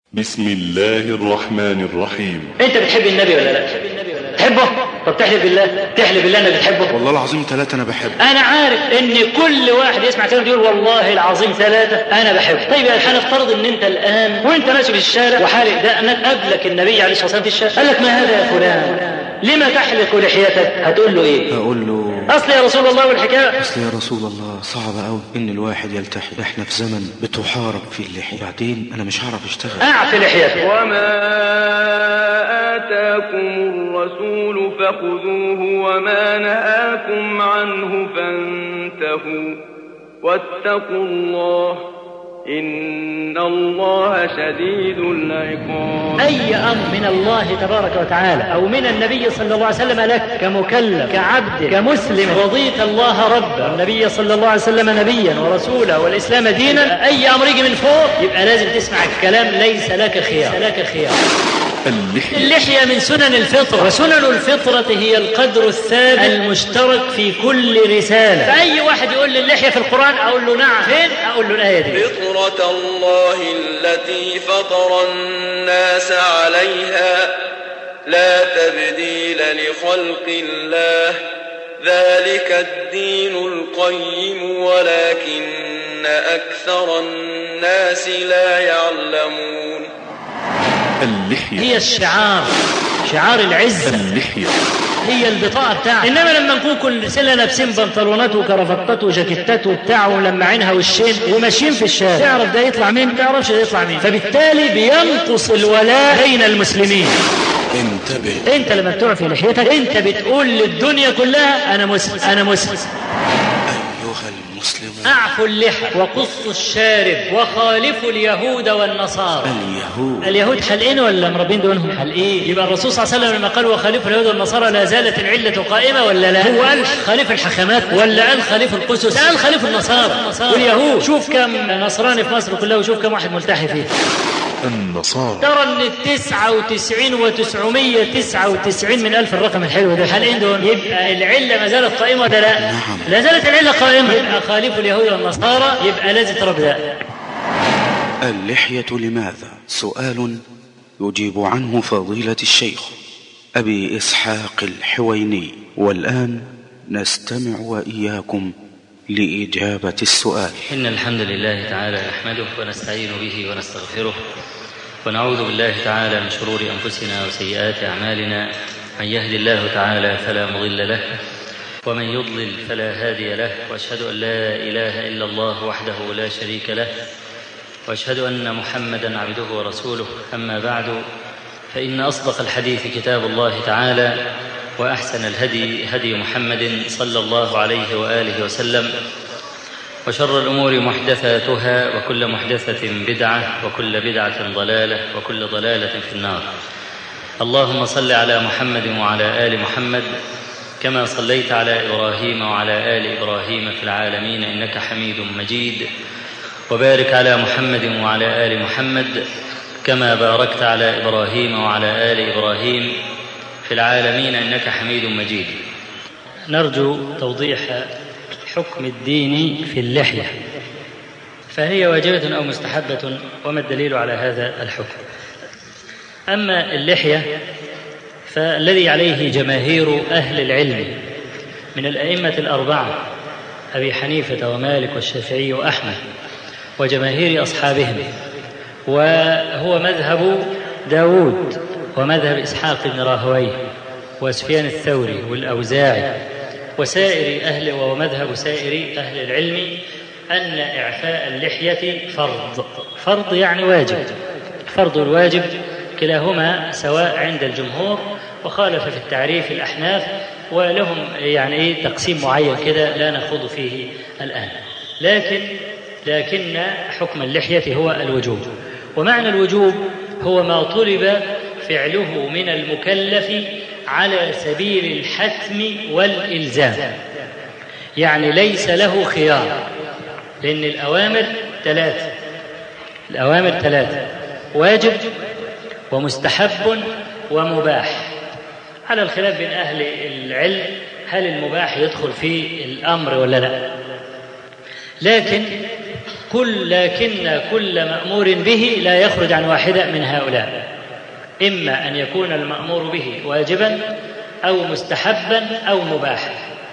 بسم الله الرحمن الرحيم انت بتحب النبي ولا لا تحبه طب تحلف بالله تحلف بالله انك بتحبه والله العظيم ثلاثة أنا بحب انا عارف ان كل واحد يسمع كلام يقول والله العظيم ثلاثة انا بحبه طيب يا اخي هنفترض ان انت الان وانت ماشي في الشارع وحالق دقنك قبلك النبي عليه الصلاة والسلام في الشارع قال لك ما هذا يا فلان لما تحلق لحيتك هتقول له ايه أقول له اصل يا رسول الله والحكاية أصل يا رسول الله صعب أوي إن الواحد يلتحي إحنا في زمن بتحارب فيه اللحية وبعدين أنا مش هعرف أشتغل اعف لحيتك وما آتاكم الرسول فخذوه وما نهاكم عنه فانتهوا واتقوا الله إن الله شديد العقاب أي أمر من الله تبارك وتعالى أو من النبي صلى الله عليه وسلم لك كمكلف كعبد كمسلم رضيت الله ربا والنبي صلى الله عليه وسلم نبيا ورسولا والإسلام دينا أي أمر يجي من فوق يبقى لازم تسمع الكلام ليس لك خيار لك خيار اللحية اللحية من سنن الفطرة وسنن الفطرة هي القدر الثابت المشترك في كل رسالة فأي واحد يقول لي اللحية في القرآن أقول له نعم فين أقول له الآية دي فطرة الله التي فطر الناس عليها لا تبديل لخلق الله ذلك الدين القيم ولكن أكثر الناس لا يعلمون اللحية هي الشعار شعار العزة اللحية هي البطاقة بتاعها إنما لما نكون كل سنة لابسين بنطلونات وكرافتات وجاكيتات وبتاع ولمعينها وشين وماشيين في الشارع تعرف ده يطلع مين ما تعرفش ده يطلع مين فبالتالي بينقص الولاء بين المسلمين انتبه انت لما بتعفي لحيتك انت بتقول للدنيا كلها انا مسلم انا مسلم أيها المسلمون اعفوا اللحى وقصوا الشارب وخالفوا اليهود والنصارى اليهود اليهود حلقين ولا مربين دونهم حلقين يبقى الرسول صلى الله عليه وسلم لما قال وخالفوا اليهود والنصارى لا زالت العلة قائمة ولا لا هو قال خليف الحكمات ولا قال خليف القسس قال خليف النصارى واليهود شوف كم نصراني في مصر كلها وشوف كم واحد ملتحي فيه النصارى ترى ان التسعة وتسعين وتسعمية تسعة وتسعين من ألف الرقم الحلو ده حالين دول يبقى العلة ما زالت قائمة ولا لا نعم. لا زالت العلة قائمة يبقى خالف اليهود والنصارى يبقى لازم تربي ده اللحية لماذا سؤال يجيب عنه فضيلة الشيخ أبي إسحاق الحويني والآن نستمع وإياكم لإجابة السؤال إن الحمد لله تعالى نحمده ونستعين به ونستغفره ونعوذ بالله تعالى من شرور أنفسنا وسيئات أعمالنا من يهد الله تعالى فلا مضل له ومن يضلل فلا هادي له وأشهد أن لا إله إلا الله وحده لا شريك له وأشهد أن محمدا عبده ورسوله أما بعد فإن أصدق الحديث كتاب الله تعالى وأحسن الهدي هدي محمد صلى الله عليه وآله وسلم وشر الأمور محدثاتها وكل محدثة بدعة وكل بدعة ضلالة وكل ضلالة في النار اللهم صل على محمد وعلى آل محمد كما صليت على إبراهيم وعلى آل إبراهيم في العالمين إنك حميد مجيد وبارك على محمد وعلى آل محمد كما باركت على إبراهيم وعلى آل إبراهيم في العالمين إنك حميد مجيد نرجو توضيح حكم الدين في اللحية فهي واجبة أو مستحبة وما الدليل على هذا الحكم أما اللحية فالذي عليه جماهير أهل العلم من الأئمة الأربعة أبي حنيفة ومالك والشافعي وأحمد وجماهير أصحابهم وهو مذهب داود ومذهب إسحاق بن راهويه وسفيان الثوري والأوزاعي وسائر أهل ومذهب سائر أهل العلم أن إعفاء اللحية فرض فرض يعني واجب فرض الواجب كلاهما سواء عند الجمهور وخالف في التعريف الأحناف ولهم يعني إيه تقسيم معين كده لا نخوض فيه الآن لكن لكن حكم اللحية هو الوجوب ومعنى الوجوب هو ما طلب فعله من المكلف على سبيل الحتم والإلزام يعني ليس له خيار لأن الأوامر ثلاثة الأوامر ثلاثة واجب ومستحب ومباح على الخلاف بين أهل العلم هل المباح يدخل في الأمر ولا لا لكن كل لكن كل مأمور به لا يخرج عن واحدة من هؤلاء إما أن يكون المأمور به واجبا أو مستحبا أو مباحا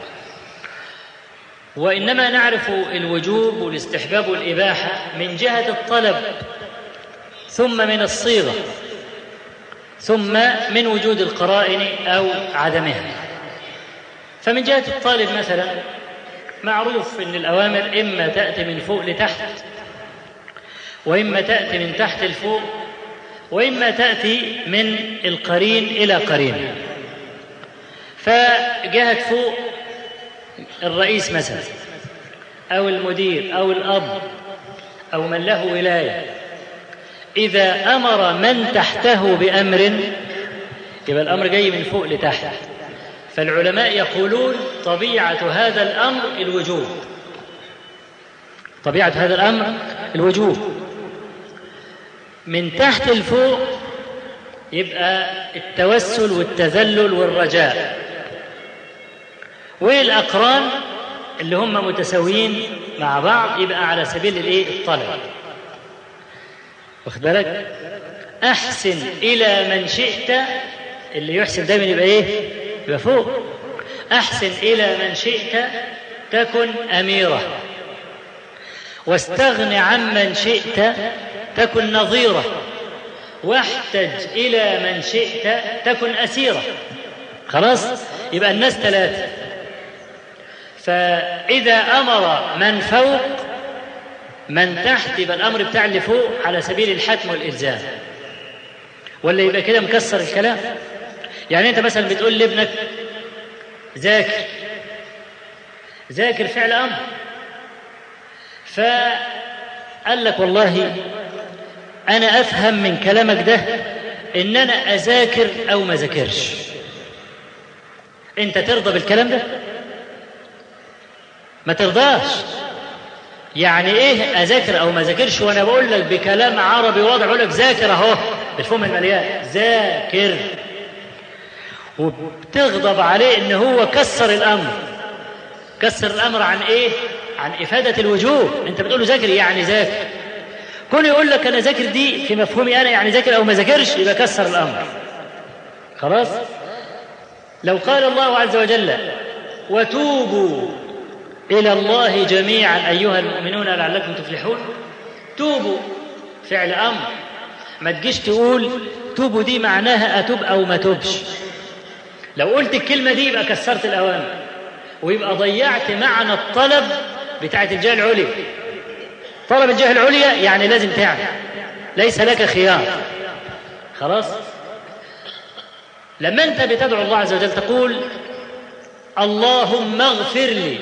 وإنما نعرف الوجوب والاستحباب والإباحة من جهة الطلب ثم من الصيغة ثم من وجود القرائن أو عدمها فمن جهة الطالب مثلا معروف أن الأوامر إما تأتي من فوق لتحت وإما تأتي من تحت لفوق وإما تأتي من القرين إلى قرين فجهة فوق الرئيس مثلا أو المدير أو الأب أو من له ولاية إذا أمر من تحته بأمر يبقى الأمر جاي من فوق لتحت فالعلماء يقولون طبيعة هذا الأمر الوجوب طبيعة هذا الأمر الوجوب من تحت لفوق يبقى التوسل والتذلل والرجاء والأقران اللي هم متساويين مع بعض يبقى على سبيل الايه الطلب واخد بالك احسن الى من شئت اللي يحسن دايما يبقى ايه يبقى فوق احسن الى من شئت تكن اميره واستغن عمن شئت تكن نظيره واحتج الى من شئت تكن اسيره خلاص يبقى الناس ثلاثه فإذا أمر من فوق من تحت يبقى الأمر بتاع اللي فوق على سبيل الحتم والإلزام ولا يبقى كده مكسر الكلام يعني أنت مثلا بتقول لابنك ذاكر ذاكر فعل أمر فقال لك والله أنا أفهم من كلامك ده إن أنا أذاكر أو ما ذاكرش أنت ترضى بالكلام ده؟ ما ترضاش يعني ايه اذاكر او ما ذاكرش وانا بقول لك بكلام عربي واضح اقول لك ذاكر اهو بالفم المليان ذاكر وبتغضب عليه ان هو كسر الامر كسر الامر عن ايه عن افاده الوجوب انت بتقول له ذاكر يعني ذاكر كل يقول لك انا ذاكر دي في مفهومي انا يعني ذاكر او ما ذاكرش يبقى كسر الامر خلاص لو قال الله عز وجل وتوبوا إلى الله جميعا أيها المؤمنون لعلكم تفلحون توبوا فعل أمر ما تجيش تقول توبوا دي معناها أتوب أو ما توبش لو قلت الكلمة دي يبقى كسرت الأوامر ويبقى ضيعت معنى الطلب بتاعت الجهة العليا طلب الجهة العليا يعني لازم تعمل ليس لك خيار خلاص لما أنت بتدعو الله عز وجل تقول اللهم اغفر لي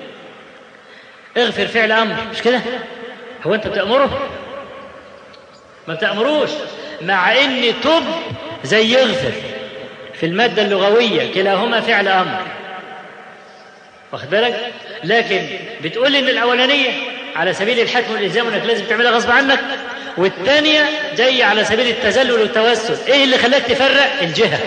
اغفر فعل امر مش كده هو انت بتامره ما بتامروش مع ان تب زي يغفر في الماده اللغويه كلاهما فعل امر واخد بالك لكن بتقول ان الاولانيه على سبيل الحتم والالزام انك لازم تعملها غصب عنك والثانيه جايه على سبيل التذلل والتوسل ايه اللي خلاك تفرق الجهه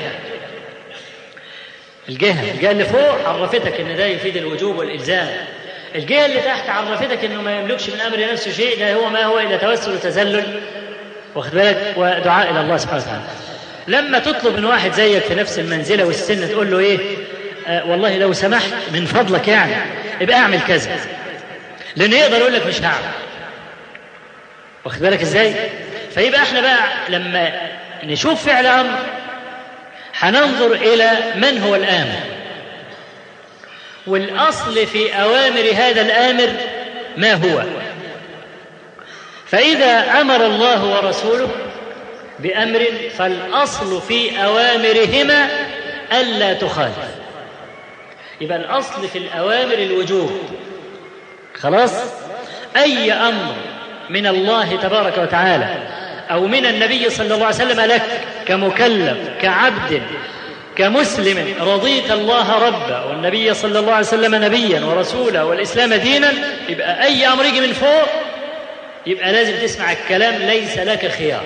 الجهه الجهه اللي فوق عرفتك ان ده يفيد الوجوب والالزام الجهة اللي تحت عرفتك انه ما يملكش من امر نفسه شيء ده هو ما هو الا توسل وتذلل واخد بالك ودعاء الى الله سبحانه وتعالى لما تطلب من واحد زيك في نفس المنزله والسن تقول له ايه آه والله لو سمحت من فضلك يعني ابقى اعمل كذا لان يقدر يقول لك مش هعمل واخد بالك ازاي فيبقى احنا بقى لما نشوف فعل امر هننظر الى من هو الامر والاصل في اوامر هذا الامر ما هو فاذا امر الله ورسوله بامر فالاصل في اوامرهما الا تخالف يبقى الاصل في الاوامر الوجوب خلاص اي امر من الله تبارك وتعالى او من النبي صلى الله عليه وسلم لك كمكلف كعبد كمسلم رضيت الله ربا والنبي صلى الله عليه وسلم نبيا ورسولا والاسلام دينا يبقى اي امر يجي من فوق يبقى لازم تسمع الكلام ليس لك خيار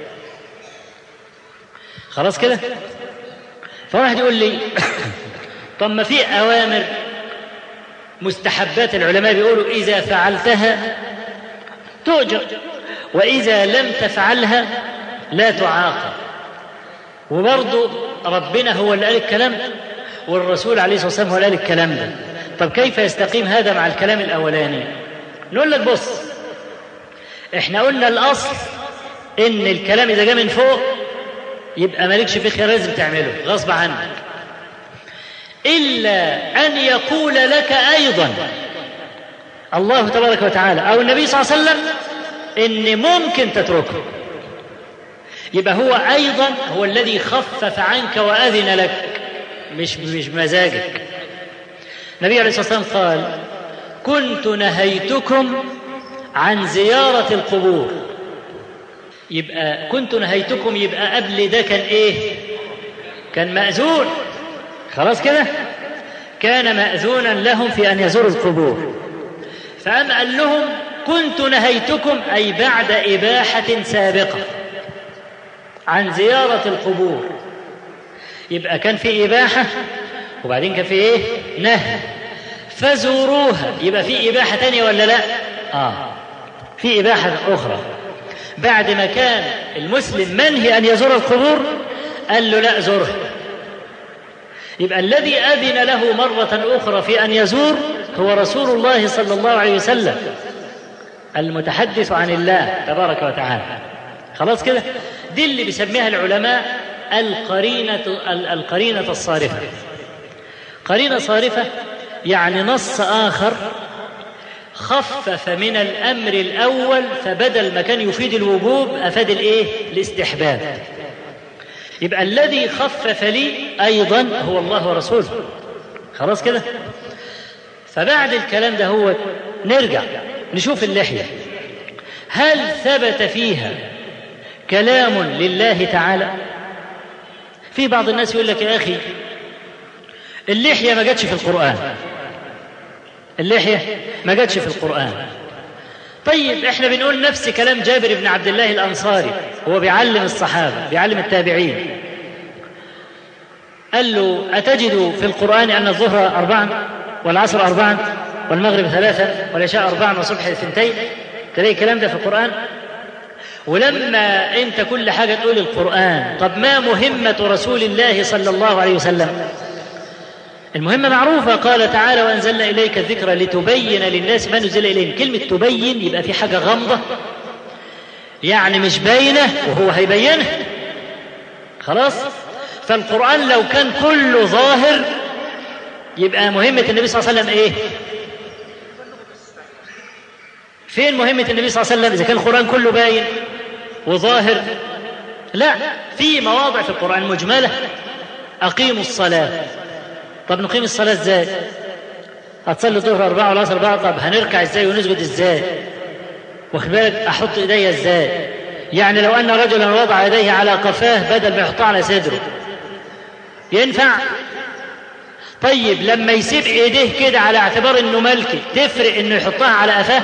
خلاص كده فواحد يقول لي طب ما في اوامر مستحبات العلماء بيقولوا اذا فعلتها تؤجر وإذا لم تفعلها لا تعاقب وبرضه ربنا هو اللي قال الكلام ده والرسول عليه الصلاة والسلام هو اللي قال الكلام ده طب كيف يستقيم هذا مع الكلام الأولاني نقول لك بص احنا قلنا الأصل إن الكلام إذا جاء من فوق يبقى مالكش فيه خيار لازم تعمله غصب عنك إلا أن يقول لك أيضا الله تبارك وتعالى أو النبي صلى الله عليه وسلم إن ممكن تتركه يبقى هو أيضا هو الذي خفف عنك وأذن لك مش مش مزاجك النبي عليه الصلاة والسلام قال كنت نهيتكم عن زيارة القبور يبقى كنت نهيتكم يبقى قبل ده كان ايه كان مأذون خلاص كده كان مأذونا لهم في أن يزوروا القبور فأم قال لهم كنت نهيتكم أي بعد إباحة سابقة عن زيارة القبور يبقى كان في إباحة وبعدين كان في إيه نهي فزوروها يبقى في إباحة تانية ولا لا آه في إباحة أخرى بعد ما كان المسلم منهي أن يزور القبور قال له لا زره يبقى الذي أذن له مرة أخرى في أن يزور هو رسول الله صلى الله عليه وسلم المتحدث عن الله تبارك وتعالى خلاص كده دي اللي بيسميها العلماء القرينة القرينة الصارفة قرينة صارفة يعني نص آخر خفف من الأمر الأول فبدل ما كان يفيد الوجوب أفاد الإيه؟ الاستحباب يبقى الذي خفف لي أيضا هو الله ورسوله خلاص كده فبعد الكلام ده هو نرجع نشوف اللحية هل ثبت فيها كلام لله تعالى في بعض الناس يقول لك يا أخي اللحية ما جاتش في القرآن اللحية ما جاتش في القرآن طيب احنا بنقول نفس كلام جابر بن عبد الله الأنصاري هو بيعلم الصحابة بيعلم التابعين قال له أتجد في القرآن أن الظهر أربعا والعصر أربعا والمغرب ثلاثة والعشاء أربعا والصبح اثنتين تلاقي الكلام ده في القرآن ولما أنت كل حاجة تقول القرآن طب ما مهمة رسول الله صلى الله عليه وسلم المهمة معروفة قال تعالى وأنزلنا إليك الذكر لتبين للناس ما نزل إليهم كلمة تبين يبقى في حاجة غامضة يعني مش باينة وهو هيبينها خلاص فالقرآن لو كان كله ظاهر يبقى مهمة النبي صلى الله عليه وسلم إيه فين مهمة النبي صلى الله عليه وسلم إذا كان القرآن كله باين وظاهر لا في مواضع في القرآن مجملة أقيموا الصلاة طب نقيم الصلاة ازاي؟ هتصلي الظهر أربعة والعصر أربعة طب هنركع ازاي ونسجد ازاي؟ واخد بالك أحط إيديا ازاي؟ يعني لو أن رجلا وضع يديه على قفاه بدل ما يحطها على صدره ينفع؟ طيب لما يسيب ايديه كده على اعتبار انه ملكي تفرق انه يحطها على قفاه؟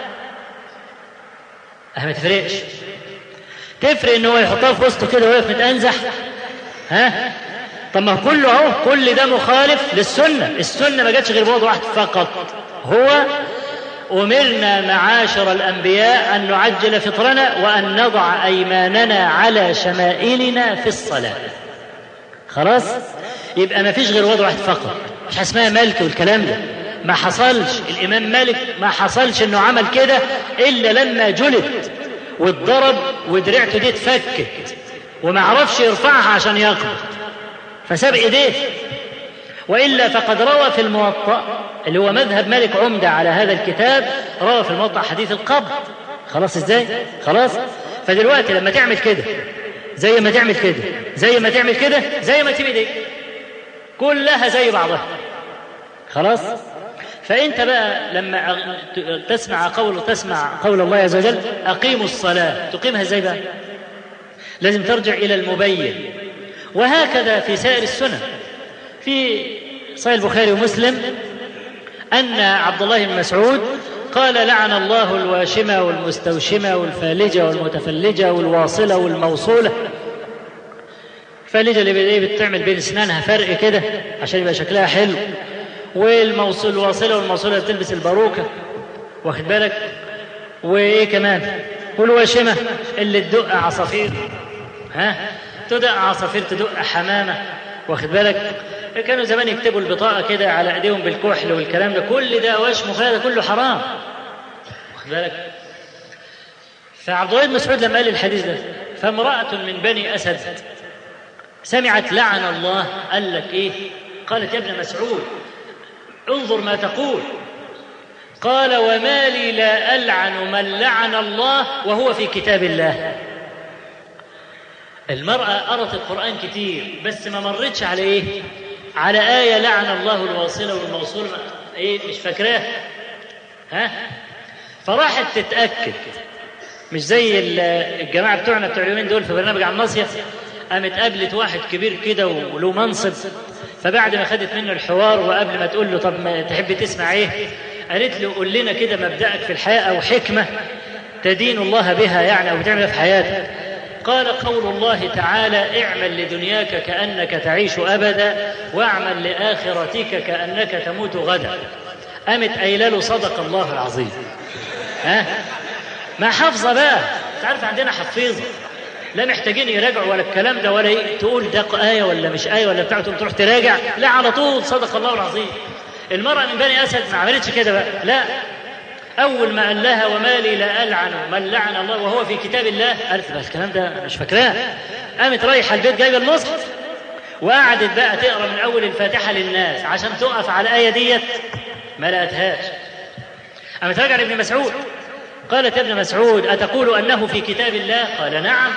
اه ما تفرقش تفرق ان هو يحطها في وسطه كده ويقف متأنزح ها طب ما كله اهو كل ده مخالف للسنه السنه ما جاتش غير بوضع واحد فقط هو امرنا معاشر الانبياء ان نعجل فطرنا وان نضع ايماننا على شمائلنا في الصلاه خلاص يبقى ما فيش غير وضع واحد فقط مش اسمها ملك والكلام ده ما حصلش الامام مالك ما حصلش انه عمل كده الا لما جلد واتضرب ودرعته دي اتفكت وما عرفش يرفعها عشان يقبض فساب ايديه والا فقد روى في الموطأ اللي هو مذهب مالك عمدة على هذا الكتاب روى في الموطأ حديث القبض خلاص ازاي خلاص فدلوقتي لما تعمل كده زي ما تعمل كده زي ما تعمل كده زي ما تسيب ايديك كلها زي بعضها خلاص فانت بقى لما تسمع قول تسمع قول الله عز وجل اقيموا الصلاه تقيمها ازاي بقى لازم ترجع الى المبين وهكذا في سائر السنن في صحيح البخاري ومسلم أن عبد الله بن مسعود قال لعن الله الواشمة والمستوشمة والفالجة والمتفلجة والواصلة والموصولة الفالجة اللي بتعمل بين اسنانها فرق كده عشان يبقى شكلها حلو والموصول الواصلة والموصولة بتلبس الباروكة واخد بالك وايه كمان والواشمه اللي تدق عصافير ها تدق عصافير تدق حمامه واخد بالك كانوا زمان يكتبوا البطاقه كده على ايديهم بالكحل والكلام ده كل ده وشم وخلاص ده كله حرام واخد بالك فعبد الله بن مسعود لما قال الحديث ده فامرأة من بني أسد سمعت لعن الله قال لك إيه؟ قالت يا ابن مسعود انظر ما تقول قال وما لي لا ألعن من لعن الله وهو في كتاب الله المرأة قرأت القرآن كتير بس ما مرتش على إيه؟ على آية لعن الله الواصلة والموصول إيه مش فاكراه ها؟ فراحت تتأكد مش زي الجماعة بتوعنا بتوع اليومين دول في برنامج عن مصيف قامت قابلت واحد كبير كده وله منصب فبعد ما خدت منه الحوار وقبل ما تقول له طب ما تحب تسمع ايه قالت له قول لنا كده مبدأك في الحياة أو حكمة تدين الله بها يعني أو بتعمل في حياتك قال قول الله تعالى اعمل لدنياك كأنك تعيش أبدا واعمل لآخرتك كأنك تموت غدا قامت قايله له صدق الله العظيم ها ما حافظة بقى انت عارف عندنا حفيظة لا محتاجين يراجعوا ولا الكلام ده ولا إيه؟ تقول ده آية ولا مش آية ولا بتاع تروح تراجع لا على طول صدق الله العظيم المرأة من بني أسد ما عملتش كده بقى لا أول ما قال لها وما لي لا ألعن من لعن الله وهو في كتاب الله قالت بس الكلام ده مش فاكراه قامت رايحة البيت جايبة المصحف وقعدت بقى تقرا من أول الفاتحة للناس عشان تقف على الآية ديت ما لقتهاش قامت راجعة لابن مسعود قالت يا ابن مسعود أتقول أنه في كتاب الله قال نعم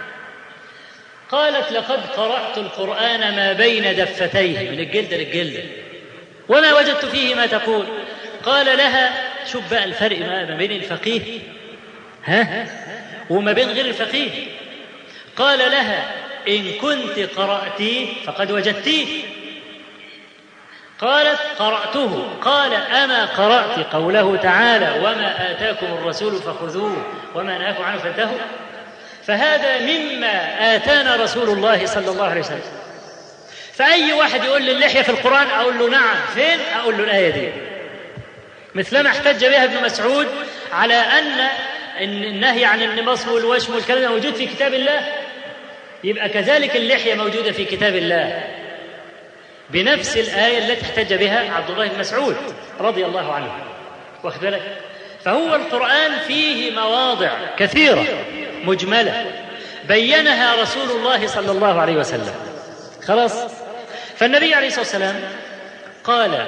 قالت لقد قرأت القرآن ما بين دفتيه من الجلد للجلد وما وجدت فيه ما تقول قال لها شوف بقى الفرق ما بين الفقيه ها وما بين غير الفقيه قال لها إن كنت قرأتيه فقد وجدتيه قالت قرأته قال أما قرأت قوله تعالى وما آتاكم الرسول فخذوه وما نهاكم عنه فانتهوا فهذا مما آتانا رسول الله صلى الله عليه وسلم فأي واحد يقول لي اللحية في القرآن أقول له نعم فين أقول له الآية دي مثلما احتج بها ابن مسعود على أن النهي عن النمص والوشم والكلام موجود في كتاب الله يبقى كذلك اللحية موجودة في كتاب الله بنفس الآية التي احتج بها عبد الله بن مسعود رضي الله عنه واخد بالك فهو القرآن فيه مواضع كثيرة مجملة بينها رسول الله صلى الله عليه وسلم خلاص فالنبي عليه الصلاة والسلام قال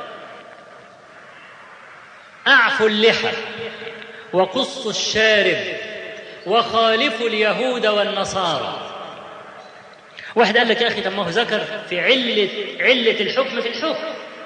أعفوا اللحى وقصوا الشارب وخالفوا اليهود والنصارى واحد قال لك يا اخي طب ما هو ذكر في عله عله الحكم في الحكم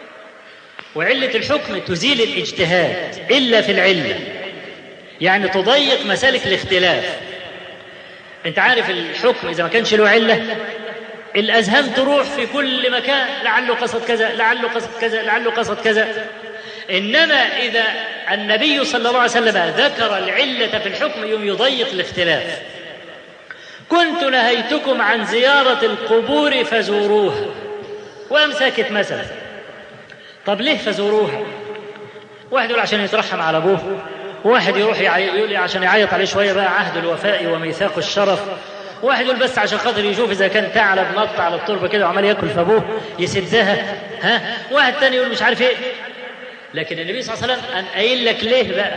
وعله الحكم تزيل الاجتهاد الا في العله يعني تضيق مسالك الاختلاف انت عارف الحكم اذا ما كانش له عله الاذهان تروح في كل مكان لعله قصد كذا لعله قصد كذا لعله قصد كذا انما اذا النبي صلى الله عليه وسلم ذكر العله في الحكم يوم يضيق الاختلاف كنت نهيتكم عن زيارة القبور فزوروها وقام ساكت مثلا طب ليه فزوروها واحد يقول عشان يترحم على ابوه واحد يروح يقول لي عشان يعيط عليه شويه بقى عهد الوفاء وميثاق الشرف واحد يقول بس عشان خاطر يشوف اذا كان ثعلب نط على التربه كده وعمال ياكل في ابوه يسدها ها واحد تاني يقول مش عارف ايه لكن النبي صلى الله عليه وسلم قام قايل لك ليه بقى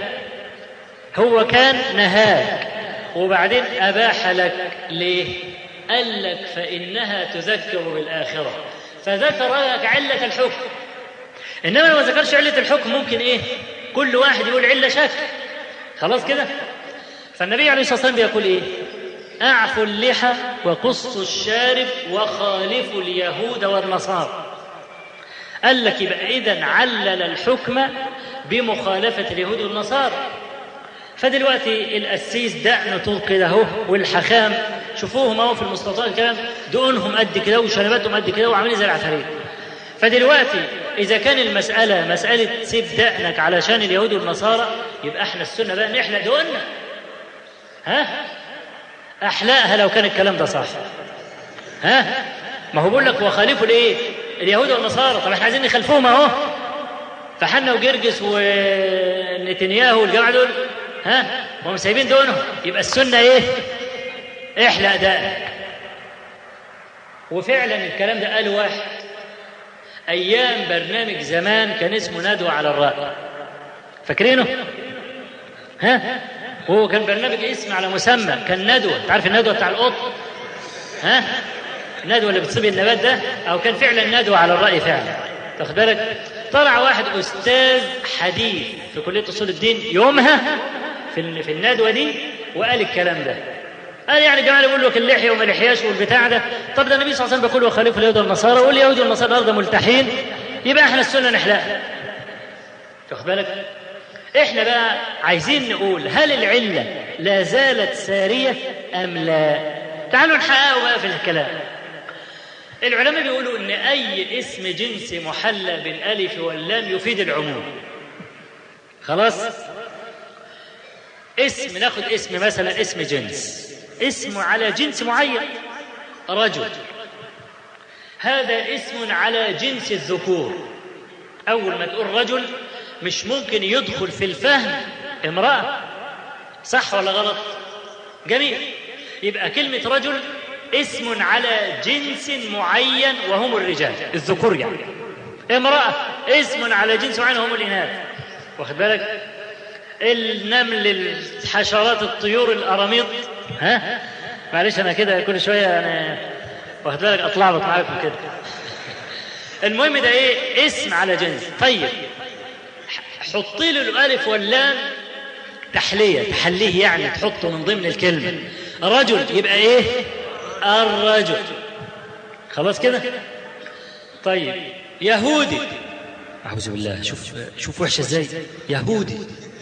هو كان نهاك وبعدين أباح لك ليه؟ قال لك فإنها تذكر بالآخرة فذكر لك علة الحكم إنما لو ما ذكرش علة الحكم ممكن إيه؟ كل واحد يقول علة شك خلاص كده؟ فالنبي عليه الصلاة والسلام بيقول إيه؟ أعفوا اللحى وقصوا الشارب وخالفوا اليهود والنصارى قال لك يبقى إذا علل الحكم بمخالفة اليهود والنصارى فدلوقتي القسيس دقن طول كده اهو والحخام شوفوهم اهو في المستطيل الكلام دقنهم قد كده وشنباتهم قد كده وعاملين زي العفاريت فدلوقتي اذا كان المساله مساله سيب دقنك علشان اليهود والنصارى يبقى احنا السنه بقى نحلق دقننا ها احلقها لو كان الكلام ده صح ها ما هو بيقول لك وخالفوا الايه اليهود والنصارى طب احنا عايزين نخالفوهم اهو فحنا وجرجس ونتنياهو والجماعه دول ها وهم سايبين دونهم يبقى السنة إيه احلق دقنك وفعلا الكلام ده قاله واحد أيام برنامج زمان كان اسمه ندوة على الرأي فاكرينه؟ ها؟ هو كان برنامج اسم على مسمى كان ندوة تعرف الندوة بتاع القط؟ ها؟ الندوة اللي بتصيب النبات ده أو كان فعلا ندوة على الرأي فعلا تاخد بالك؟ طلع واحد أستاذ حديث في كلية أصول الدين يومها في في الندوة دي وقال الكلام ده قال يعني جماعة يقول لك اللحية وما لحياش والبتاع ده طب ده النبي صلى الله عليه وسلم بيقول وخالفوا اليهود والنصارى واليهود والنصارى الأرض ملتحين يبقى احنا السنة نحلقها واخد بالك احنا بقى عايزين نقول هل العلة لا زالت سارية أم لا تعالوا نحققه بقى في الكلام العلماء بيقولوا ان اي اسم جنسي محلى بالالف واللام يفيد العموم خلاص اسم ناخد اسم مثلا اسم جنس اسم على جنس معين رجل هذا اسم على جنس الذكور أول ما تقول رجل مش ممكن يدخل في الفهم امرأة صح ولا غلط جميل يبقى كلمة رجل اسم على جنس معين وهم الرجال الذكور يعني امرأة اسم على جنس معين وهم الإناث واخد بالك النمل الحشرات الطيور الأراميط ها معلش أنا كده كل شوية أنا واخد بالك أطلع معاكم كده المهم ده إيه اسم على جنس طيب حطي له الألف واللام تحلية تحليه يعني تحطه من ضمن الكلمة رجل يبقى إيه الرجل خلاص كده طيب يهودي أعوذ بالله شوف شوف وحشة إزاي يهودي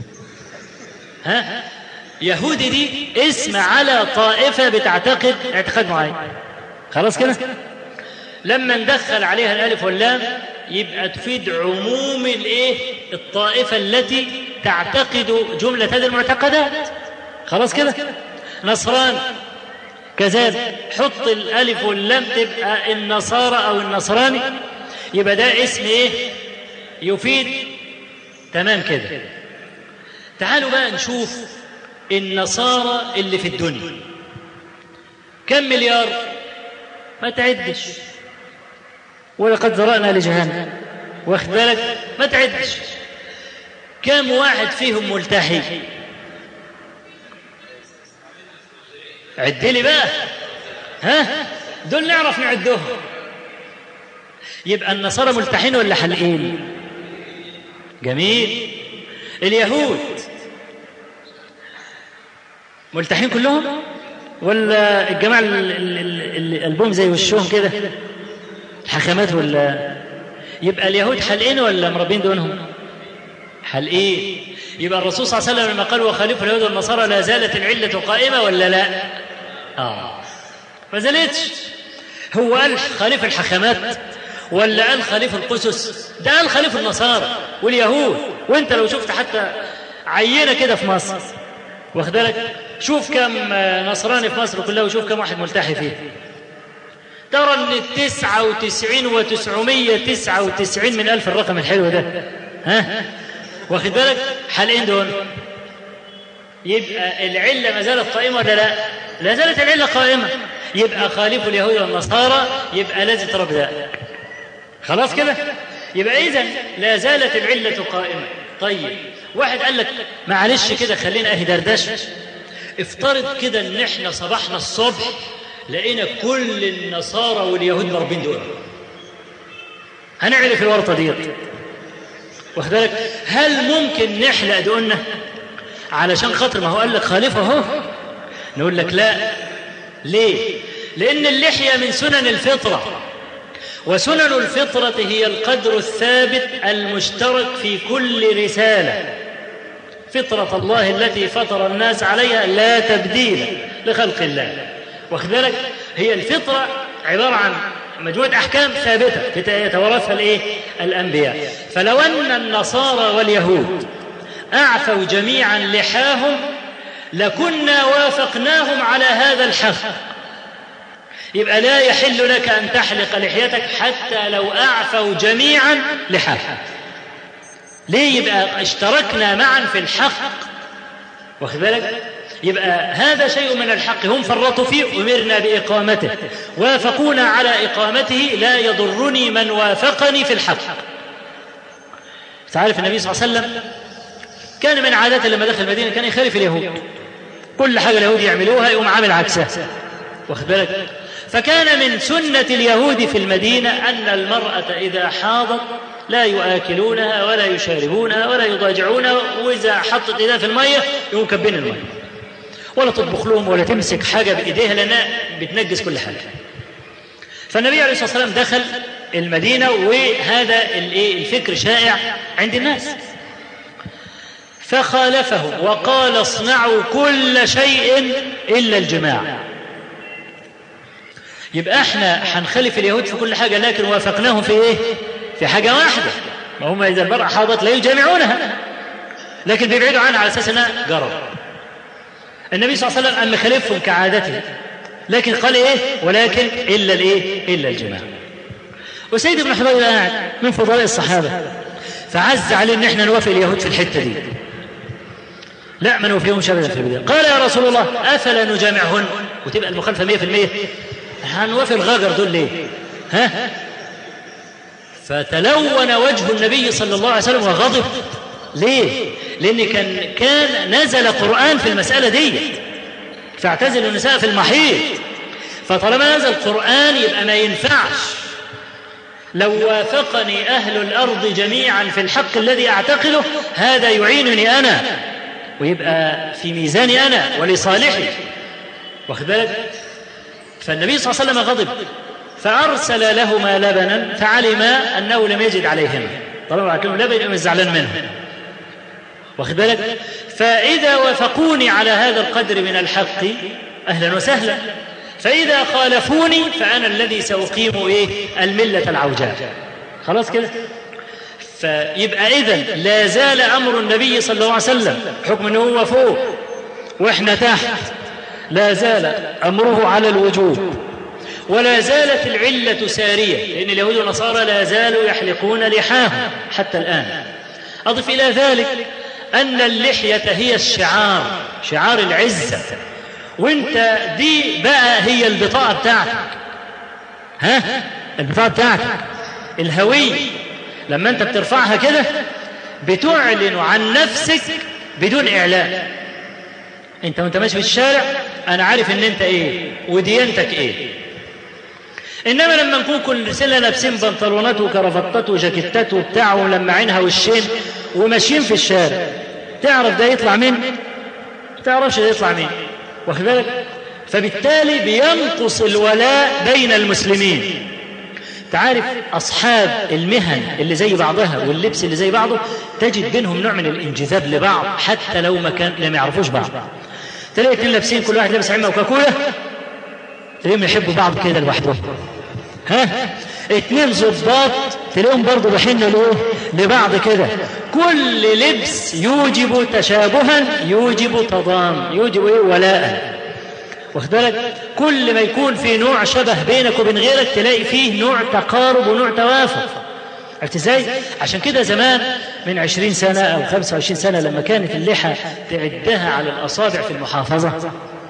ها يهودي دي اسم على طائفة بتعتقد اعتقاد معين خلاص كده لما ندخل عليها الألف واللام يبقى تفيد عموم الايه الطائفة التي تعتقد جملة هذه المعتقدات خلاص كده نصران كذلك حط الألف واللام تبقى النصارى أو النصراني يبقى ده اسم ايه يفيد تمام كده تعالوا بقى نشوف النصارى اللي في الدنيا كم مليار ما تعدش ولقد ذرأنا لجهنم واخد بالك ما تعدش كم واحد فيهم ملتحي عد لي بقى ها دول نعرف نعدهم يبقى النصارى ملتحين ولا حلقين جميل اليهود ملتحين كلهم ولا الجماعة اللي قلبهم زي وشهم كده حكمات ولا يبقى اليهود حلقين ولا مربين دونهم حلقين يبقى الرسول صلى الله عليه وسلم لما قال وخالفوا اليهود والنصارى لا زالت العلة قائمة ولا لا آه ما زالتش هو قال خليف الحكمات ولا قال خليف القسس ده قال خليف النصارى واليهود وانت لو شفت حتى عينة كده في مصر واخد بالك شوف كم نصراني في مصر كلها وشوف كم واحد ملتحي فيه ترى ان التسعة وتسعين وتسعمية تسعة وتسعين من ألف الرقم الحلو ده ها واخد بالك حلقين دول يبقى العلة ما زالت قائمة ولا لا لا زالت العلة قائمة يبقى خالف اليهود والنصارى يبقى لازم ترى بذلك خلاص كده يبقى إذا لا زالت العلة قائمة طيب واحد قال لك معلش كده خلينا اهي دردشه افترض كده ان احنا صباحنا الصبح لقينا كل النصارى واليهود ضاربين دول هنعمل في الورطه دي واخد بالك هل ممكن نحلق دقنا علشان خاطر ما هو قال لك خالفه اهو نقول لك لا ليه لان اللحيه من سنن الفطره وسنن الفطره هي القدر الثابت المشترك في كل رساله فطرة الله التي فطر الناس عليها لا تبديل لخلق الله واخد بالك هي الفطرة عبارة عن مجموعة أحكام ثابتة يتورثها الإيه؟ الأنبياء فلو أن النصارى واليهود أعفوا جميعا لحاهم لكنا وافقناهم على هذا الحق يبقى لا يحل لك أن تحلق لحيتك حتى لو أعفوا جميعا لحاهم ليه يبقى اشتركنا معا في الحق واخد بالك يبقى هذا شيء من الحق هم فرطوا فيه أمرنا بإقامته وافقونا على إقامته لا يضرني من وافقني في الحق تعرف النبي صلى الله عليه وسلم كان من عادته لما دخل المدينة كان يخالف اليهود كل حاجة اليهود يعملوها يقوم عامل عكسها واخد بالك فكان من سنة اليهود في المدينة أن المرأة إذا حاضت لا يآكلونها ولا يشاربونها ولا يضاجعونها وإذا حطت إيدها في المية يقوم كبين المية ولا تطبخ لهم ولا تمسك حاجة بإيديها لأنها بتنجس كل حاجة فالنبي عليه الصلاة والسلام دخل المدينة وهذا الفكر شائع عند الناس فخالفه وقال اصنعوا كل شيء إلا الجماع يبقى احنا هنخالف اليهود في كل حاجة لكن وافقناهم في ايه في حاجة واحدة ما هم إذا المرأة حاضت لا يجامعونها لكن بيبعدوا عنها على أساس أنها جرب النبي صلى الله عليه وسلم أما خالفهم كعادته لكن قال إيه ولكن إلا الإيه إلا الجماع وسيد بن حضير قاعد من فضلاء الصحابة فعز عليه ان احنا نوافق اليهود في الحتة دي لا ما نوافقهمش ابدا في البداية قال يا رسول الله افلا نجامعهن وتبقى المخالفة 100% هنوافق الغجر دول ليه ها فتلون وجه النبي صلى الله عليه وسلم وغضب ليه لان كان كان نزل قرآن في المسألة دي فاعتزلوا النساء في المحيط فطالما نزل قرآن يبقى ما ينفعش لو وافقني أهل الأرض جميعا في الحق الذي أعتقده هذا يعينني أنا ويبقى في ميزاني أنا ولصالحي واخد بالك فالنبي صلى الله عليه وسلم غضب فأرسل لهما لبنا فعلما أنه لم يجد عليهما طالما أكلوا لبن يبقى زعلان منه واخد بالك فإذا وافقوني على هذا القدر من الحق أهلا وسهلا فإذا خالفوني فأنا الذي سأقيم إيه الملة العوجاء خلاص كده فيبقى إذا لا زال أمر النبي صلى الله عليه وسلم حكم أنه هو فوق وإحنا تحت لا زال أمره على الوجوب ولا زالت العلة سارية لأن اليهود والنصارى لا زالوا يحلقون لحاهم حتى الآن أضف إلى ذلك أن اللحية هي الشعار شعار العزة وانت دي بقى هي البطاقة بتاعتك ها البطاقة بتاعتك الهوية لما انت بترفعها كده بتعلن عن نفسك بدون اعلان انت وانت ماشي في الشارع انا عارف ان انت ايه وديانتك ايه انما لما نكون كل سنه لابسين بنطلونات وكرافتات وجاكيتات وبتاع ولمعينها وشين وماشيين في الشارع تعرف ده يطلع مين تعرفش ده يطلع مين واخد بالك فبالتالي بينقص الولاء بين المسلمين تعرف أصحاب المهن اللي زي بعضها واللبس اللي زي بعضه تجد بينهم نوع من الانجذاب لبعض حتى لو ما كان لم يعرفوش بعض تلاقي اتنين لابسين كل واحد لابس عمه وكاكولا تلاقيهم يحبوا بعض كده لوحدهم ها اتنين ظباط تلاقيهم برضه بيحنوا لبعض كده كل لبس يوجب تشابها يوجب تضام يوجب ايه ولاء واخد بالك كل ما يكون في نوع شبه بينك وبين غيرك تلاقي فيه نوع تقارب ونوع توافق عرفت ازاي؟ عشان كده زمان من عشرين سنة أو خمسة وعشرين سنة لما كانت اللحى تعدها على الأصابع في المحافظة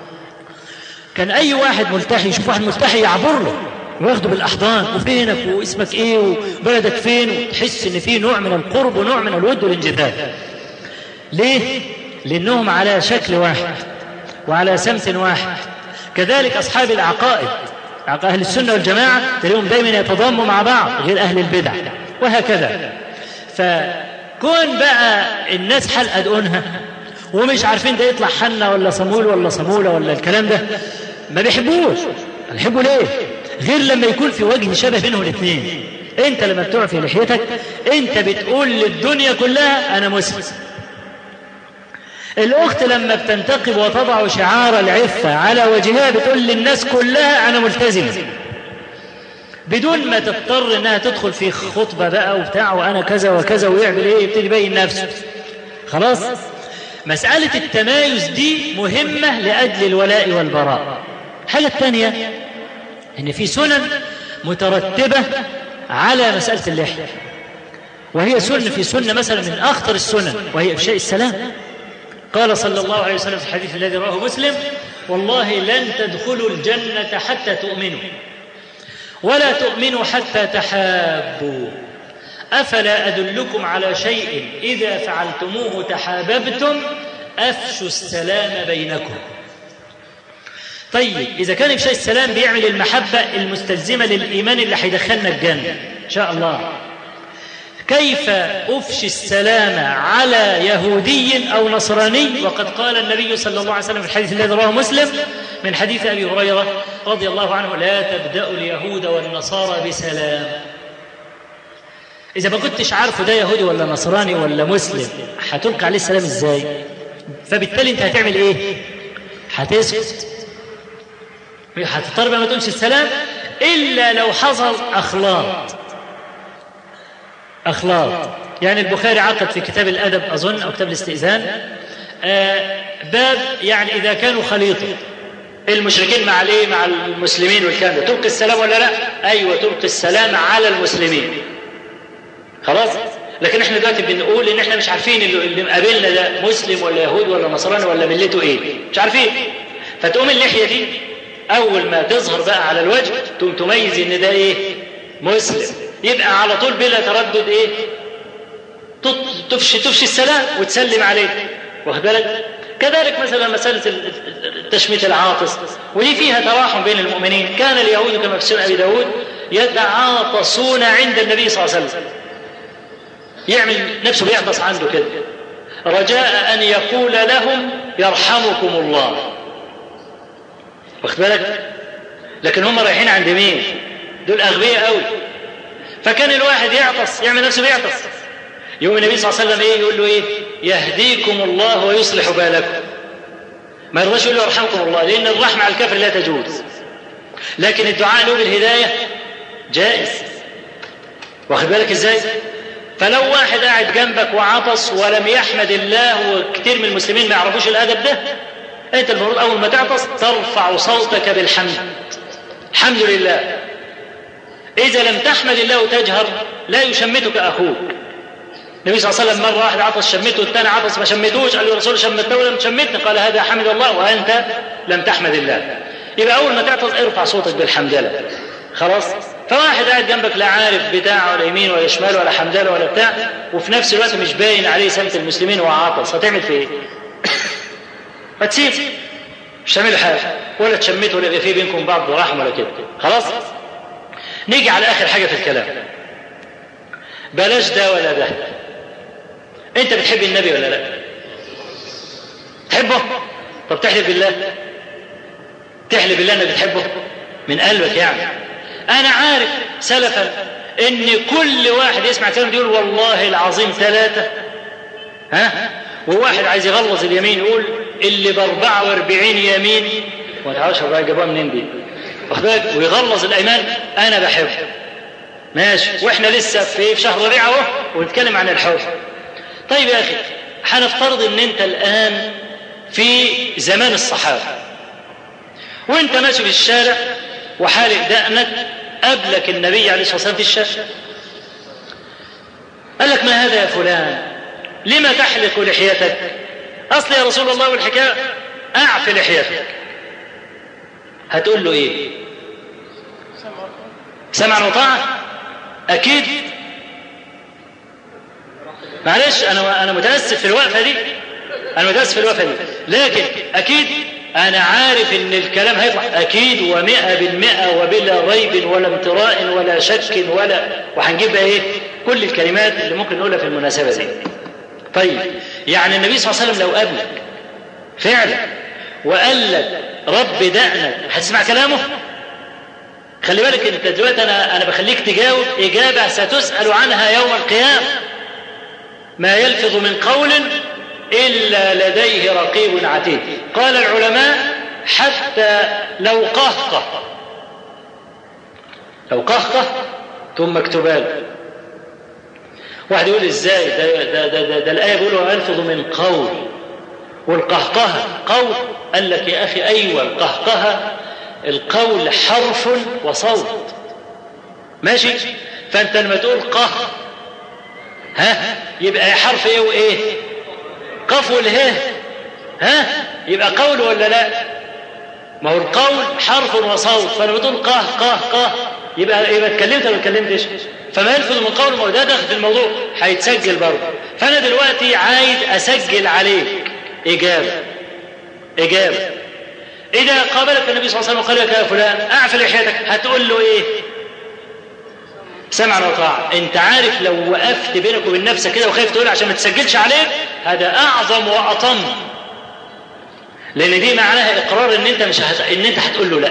كان أي واحد ملتحي يشوف واحد ملتحي يعبر له وياخده بالأحضان وفينك واسمك إيه وبلدك فين وتحس إن في نوع من القرب ونوع من الود والانجذاب ليه؟ لأنهم على شكل واحد وعلى سمت واحد كذلك أصحاب العقائد أهل السنة والجماعة تلاقيهم دايما يتضاموا مع بعض غير أهل البدع وهكذا فكون بقى الناس حلقة دقونها ومش عارفين ده يطلع حنة ولا صمول ولا صمولة ولا الكلام ده ما بيحبوش بيحبوا ليه غير لما يكون في وجه شبه بينهم الاثنين انت لما بتعفي لحيتك انت بتقول للدنيا كلها انا مسلم الأخت لما بتنتقب وتضع شعار العفة على وجهها بتقول للناس كلها أنا ملتزمة بدون ما تضطر انها تدخل في خطبة بقى وبتاع وانا كذا وكذا ويعمل ايه يبتدي يبين نفسه خلاص مسألة التمايز دي مهمة لأجل الولاء والبراء الحاجة الثانية ان في سنن مترتبة على مسألة اللحية وهي سنة في سنة مثلا من أخطر السنن وهي إفشاء السلام قال صلى الله عليه وسلم في الحديث الذي رواه مسلم والله لن تدخلوا الجنة حتى تؤمنوا ولا تؤمنوا حتى تحابوا أفلا أدلكم على شيء إذا فعلتموه تحاببتم أفشوا السلام بينكم طيب إذا كان إفشاء السلام بيعمل المحبة المستلزمة للإيمان اللي هيدخلنا الجنة إن شاء الله كيف أفشي السلام على يهودي أو نصراني وقد قال النبي صلى الله عليه وسلم في الحديث الذي رواه مسلم من حديث أبي هريرة رضي الله عنه لا تبدأوا اليهود والنصارى بسلام إذا ما كنتش عارفه ده يهودي ولا نصراني ولا مسلم هتلقى عليه السلام إزاي فبالتالي أنت هتعمل إيه هتسكت هتضطر ما تقولش السلام إلا لو حصل أخلاط أخلاط يعني البخاري عقد في كتاب الأدب أظن أو كتاب الاستئذان آه باب يعني إذا كانوا خليطة المشركين مع الايه مع المسلمين والكلام ده تلقي السلام ولا لا ايوه تلقي السلام على المسلمين خلاص لكن احنا دلوقتي بنقول ان احنا مش عارفين اللي, اللي مقابلنا ده مسلم ولا يهود ولا نصراني ولا ملته ايه مش عارفين فتقوم اللحيه دي اول ما تظهر بقى على الوجه تقوم تميز ان ده ايه مسلم يبقى على طول بلا تردد ايه تفشي تفشي السلام وتسلم عليه واخد بالك كذلك مثلا مسألة التشميت العاطس ودي فيها تراحم بين المؤمنين كان اليهود كما في سنة أبي داود يتعاطسون عند النبي صلى الله عليه وسلم يعمل نفسه بيعطس عنده كده رجاء أن يقول لهم يرحمكم الله واخد بالك لكن هم رايحين عند مين دول أغبياء قوي فكان الواحد يعطس يعمل نفسه بيعطس يوم النبي صلى الله عليه وسلم ايه يقول له ايه يهديكم الله ويصلح بالكم ما يرضاش يقول له يرحمكم الله لان الرحمه على الكافر لا تجوز لكن الدعاء له بالهدايه جائز واخد بالك ازاي فلو واحد قاعد جنبك وعطس ولم يحمد الله وكثير من المسلمين ما يعرفوش الادب ده انت المفروض اول ما تعطس ترفع صوتك بالحمد الحمد لله اذا لم تحمد الله وتجهر لا يشمتك اخوك النبي صلى الله عليه وسلم مرة واحد عطس شمته والثاني عطس ما شمتوش قال له الرسول شمته ولم تشمتني قال هذا حمد الله وأنت لم تحمد الله يبقى أول ما تعطس ارفع صوتك بالحمدلة خلاص فواحد قاعد جنبك لا عارف بتاع ولا يمين ولا شمال ولا حمدلة ولا بتاع وفي نفس الوقت مش باين عليه سمة المسلمين وهو عاطس هتعمل فيه ايه؟ هتسيب مش تعمل حاجة ولا تشمته ولا يبقى في بينكم بعض رحمة ولا كده خلاص نيجي على آخر حاجة في الكلام بلاش ده ولا ده انت بتحب النبي ولا لا تحبه طب تحلف بالله تحلف بالله انك بتحبه من قلبك يعني انا عارف سلفا ان كل واحد يسمع كلام يقول والله العظيم ثلاثة ها وواحد عايز يغلظ اليمين يقول اللي ب 44 يمين ما تعرفش بقى جابوها منين دي واخد بالك ويغلظ الايمان انا بحبه ماشي واحنا لسه في شهر ربيع اهو ونتكلم عن الحب طيب يا أخي هنفترض أن أنت الآن في زمان الصحابة وأنت ماشي في الشارع وحالق دقنك قبلك النبي عليه الصلاة والسلام في الشارع قال لك ما هذا يا فلان لما تحلق لحيتك أصل يا رسول الله والحكاية أعف لحيتك هتقول له إيه سمعا وطاعة أكيد معلش انا انا متاسف في الوقفه دي انا متاسف في الوقفه دي لكن اكيد انا عارف ان الكلام هيطلع اكيد ومئة بالمئة وبلا ريب ولا امتراء ولا شك ولا وهنجيب بقى ايه كل الكلمات اللي ممكن نقولها في المناسبه دي طيب يعني النبي صلى الله عليه وسلم لو قابلك فعلا وقال لك رب دقنك هتسمع كلامه خلي بالك انت دلوقتي انا انا بخليك تجاوب اجابه ستسال عنها يوم القيامه ما يلفظ من قول إلا لديه رقيب عتيد قال العلماء حتى لو قهقه لو قهقه ثم اكتبال واحد يقول ازاي ده, ده, ده, ده, ده الآية بيقول يلفظ من قول والقهقهة قول قال لك يا أخي أيوة القهقهة القول حرف وصوت ماشي فأنت لما تقول قه ها يبقى حرف ايه وايه قف والهاء ها يبقى قول ولا لا ما هو القول حرف وصوت فانا بتقول قاه قاه قاه يبقى يبقى اتكلمت ولا ما اتكلمتش فما يلفظ من قول ما هو ده داخل في الموضوع هيتسجل برضه فانا دلوقتي عايز اسجل عليك اجابه اجابه اذا قابلك النبي صلى الله عليه وسلم وقال لك يا فلان اعفل لحيتك هتقول له ايه سمعا وطاعة انت عارف لو وقفت بينك وبين نفسك كده وخايف تقول عشان ما تسجلش عليك هذا اعظم واطم لان دي معناها اقرار ان انت مش هت... ان انت هتقول له لا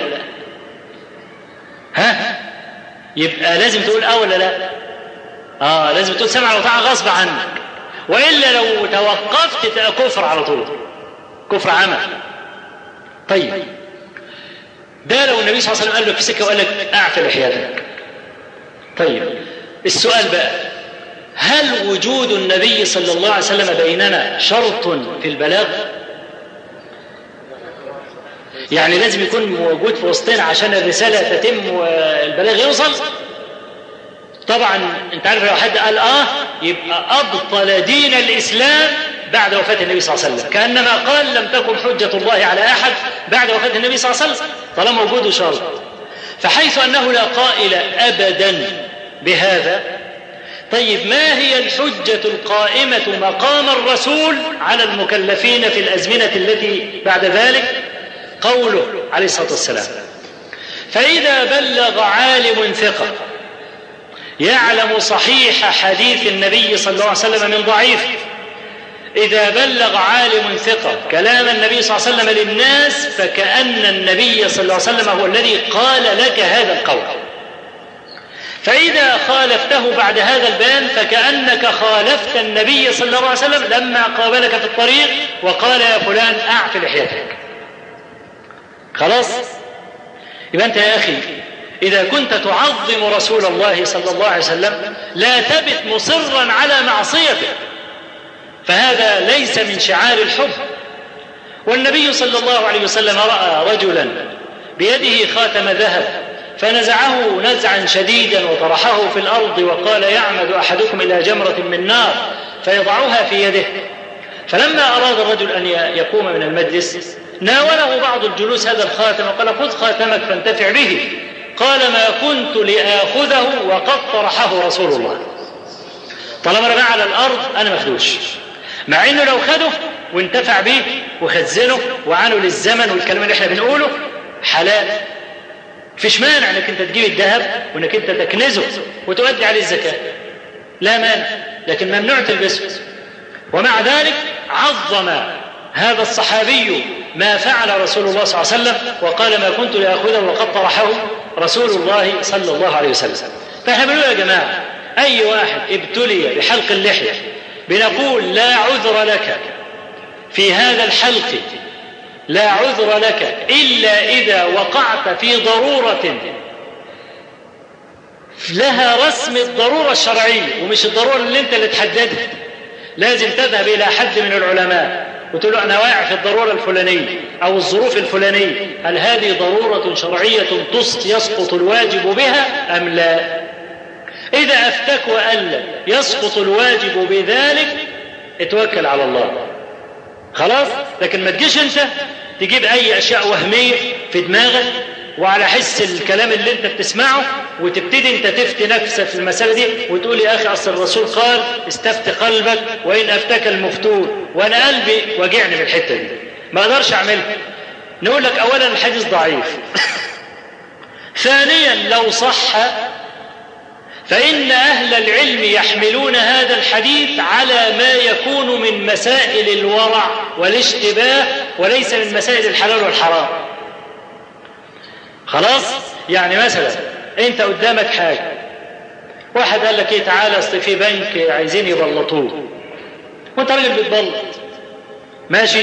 ها يبقى لازم تقول اه ولا لا اه لازم تقول سمع وطاعة غصب عنك والا لو توقفت تبقى كفر على طول كفر عمل طيب ده لو النبي صلى الله عليه وسلم قال له في سكه وقال لك اعفل لحيتك طيب السؤال بقى هل وجود النبي صلى الله عليه وسلم بيننا شرط في البلاغ يعني لازم يكون موجود في وسطنا عشان الرسالة تتم والبلاغ يوصل طبعا انت عارف لو حد قال اه يبقى ابطل دين الاسلام بعد وفاة النبي صلى الله عليه وسلم كأنما قال لم تكن حجة الله على أحد بعد وفاة النبي صلى الله عليه وسلم طالما وجوده شرط فحيث أنه لا قائل أبدا بهذا طيب ما هي الحجة القائمة مقام الرسول على المكلفين في الأزمنة التي بعد ذلك قوله عليه الصلاة والسلام فإذا بلغ عالم ثقة يعلم صحيح حديث النبي صلى الله عليه وسلم من ضعيف إذا بلغ عالم ثقة كلام النبي صلى الله عليه وسلم للناس فكأن النبي صلى الله عليه وسلم هو الذي قال لك هذا القول فإذا خالفته بعد هذا البيان فكأنك خالفت النبي صلى الله عليه وسلم لما قابلك في الطريق وقال يا فلان أعف لحيتك خلاص يبقى أنت يا أخي إذا كنت تعظم رسول الله صلى الله عليه وسلم لا تبت مصرا على معصيته فهذا ليس من شعار الحب والنبي صلى الله عليه وسلم رأى رجلا بيده خاتم ذهب فنزعه نزعا شديدا وطرحه في الأرض وقال يعمد أحدكم إلى جمرة من نار فيضعها في يده فلما أراد الرجل أن يقوم من المجلس ناوله بعض الجلوس هذا الخاتم وقال خذ خاتمك فانتفع به قال ما كنت لآخذه وقد طرحه رسول الله طالما رماه على الأرض أنا مخدوش مع انه لو خده وانتفع به وخزنه وعنه للزمن والكلام اللي احنا بنقوله حلال فيش مانع انك انت تجيب الذهب وانك انت تكنزه وتؤدي عليه الزكاه لا مانع لكن ممنوع تلبسه ومع ذلك عظم هذا الصحابي ما فعل رسول الله صلى الله عليه وسلم وقال ما كنت لاخذه وقد طرحه رسول الله صلى الله عليه وسلم فاحنا بنقول يا جماعه اي واحد ابتلي بحلق اللحيه بنقول لا عذر لك في هذا الحلق لا عذر لك إلا إذا وقعت في ضرورة لها رسم الضرورة الشرعية ومش الضرورة اللي انت اللي تحددها لازم تذهب إلى حد من العلماء وتقول له أنا واقع في الضرورة الفلانية أو الظروف الفلانية هل هذه ضرورة شرعية يسقط الواجب بها أم لا إذا أفتك وقال لك يسقط الواجب بذلك اتوكل على الله خلاص لكن ما تجيش انت تجيب اي اشياء وهميه في دماغك وعلى حس الكلام اللي انت بتسمعه وتبتدي انت تفتي نفسك في المساله دي وتقول يا اخي اصل الرسول قال استفت قلبك وان افتك المفتون وانا قلبي وجعني من الحته دي ما اقدرش اعملها نقول لك اولا الحديث ضعيف ثانيا لو صح فإن أهل العلم يحملون هذا الحديث على ما يكون من مسائل الورع والاشتباه وليس من مسائل الحلال والحرام خلاص يعني مثلا انت قدامك حاجة واحد قال لك ايه تعالى اصل في بنك عايزين يبلطوه وانت راجل بتبلط ماشي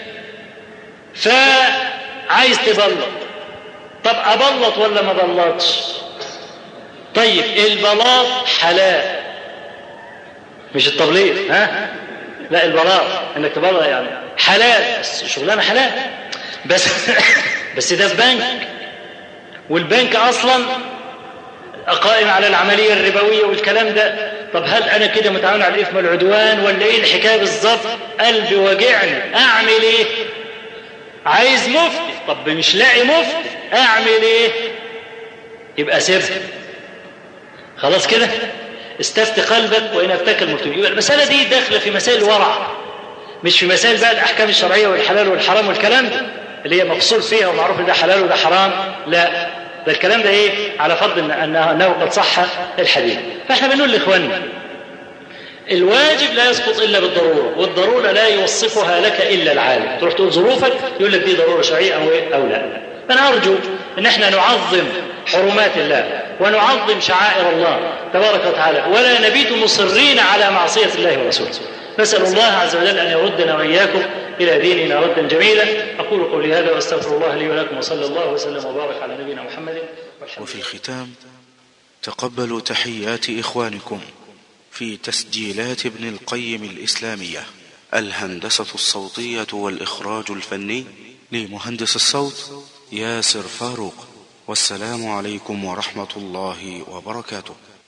فعايز تبلط طب ابلط ولا ما بلطش طيب البلاط حلال مش التبليط ها لا البلاط انك تبلط يعني حلال بس شغلانه حلال بس بس ده في بنك والبنك اصلا قائم على العمليه الربويه والكلام ده طب هل انا كده متعاون على الاثم والعدوان ولا ايه الحكايه بالظبط قلبي واجعني اعمل ايه عايز مفتي طب مش لاقي مفتي اعمل ايه يبقى سر خلاص كده استفت قلبك وان افتك المفتون يبقى المساله دي داخله في مسائل الورع مش في مسائل بقى الاحكام الشرعيه والحلال والحرام والكلام ده اللي هي مفصول فيها ومعروف ان ده حلال وده حرام لا ده الكلام ده ايه على فرض ان انه قد صح الحديث فاحنا بنقول لاخواننا الواجب لا يسقط الا بالضروره والضروره لا يوصفها لك الا العالم تروح تقول ظروفك يقول لك دي ضروره شرعيه او إيه او لا فانا ارجو ان احنا نعظم حرمات الله ونعظم شعائر الله تبارك وتعالى ولا نبيت مصرين على معصيه الله ورسوله نسال الله عز وجل ان يردنا واياكم الى ديننا ردا جميلا اقول قولي هذا واستغفر الله لي ولكم وصلى الله وسلم وبارك على نبينا محمد والحمد وفي الختام تقبلوا تحيات إخوانكم في تسجيلات ابن القيم الإسلامية الهندسة الصوتية والإخراج الفني لمهندس الصوت ياسر فاروق والسلام عليكم ورحمة الله وبركاته